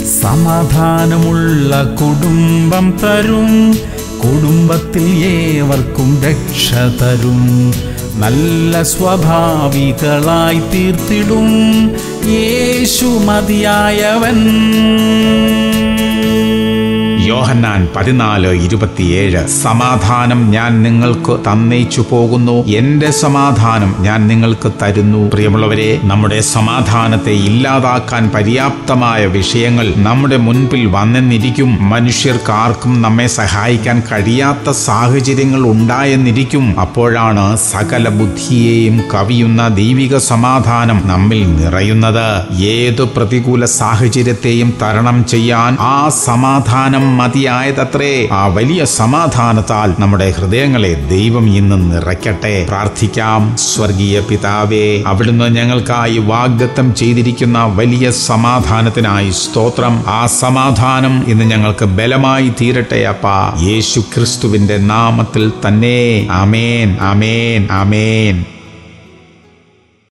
സമാധാനമുള്ള കുടുംബം തരും കുടുംബത്തിൽ ഏവർക്കും രക്ഷ തരും നല്ല സ്വഭാവികളായി തീർത്തിടും യേശു മതിയായവൻ യോഹന്നാൻ പതിനാല് ഇരുപത്തിയേഴ് സമാധാനം ഞാൻ നിങ്ങൾക്ക് തന്നയിച്ചു പോകുന്നു എന്റെ സമാധാനം ഞാൻ നിങ്ങൾക്ക് തരുന്നു പ്രിയമുള്ളവരെ നമ്മുടെ സമാധാനത്തെ ഇല്ലാതാക്കാൻ പര്യാപ്തമായ വിഷയങ്ങൾ നമ്മുടെ മുൻപിൽ വന്നെന്നിരിക്കും മനുഷ്യർക്ക് ആർക്കും നമ്മെ സഹായിക്കാൻ കഴിയാത്ത സാഹചര്യങ്ങൾ ഉണ്ടായെന്നിരിക്കും അപ്പോഴാണ് സകല ബുദ്ധിയെയും കവിയുന്ന ദൈവിക സമാധാനം നമ്മിൽ നിറയുന്നത് ഏതു പ്രതികൂല സാഹചര്യത്തെയും തരണം ചെയ്യാൻ ആ സമാധാനം മതിയായതത്രേ ആ വലിയ സമാധാനത്താൽ നമ്മുടെ ഹൃദയങ്ങളെ ദൈവം ഇന്ന് നിറയ്ക്കട്ടെ പ്രാർത്ഥിക്കാം സ്വർഗീയ പിതാവേ അവിടുന്ന് ഞങ്ങൾക്കായി വാഗ്ദത്തം ചെയ്തിരിക്കുന്ന വലിയ സമാധാനത്തിനായി സ്തോത്രം ആ സമാധാനം ഇന്ന് ഞങ്ങൾക്ക് ബലമായി തീരട്ടെ അപ്പ യേശു ക്രിസ്തുവിന്റെ നാമത്തിൽ തന്നെ അമേൻ അമേൻ അമേൻ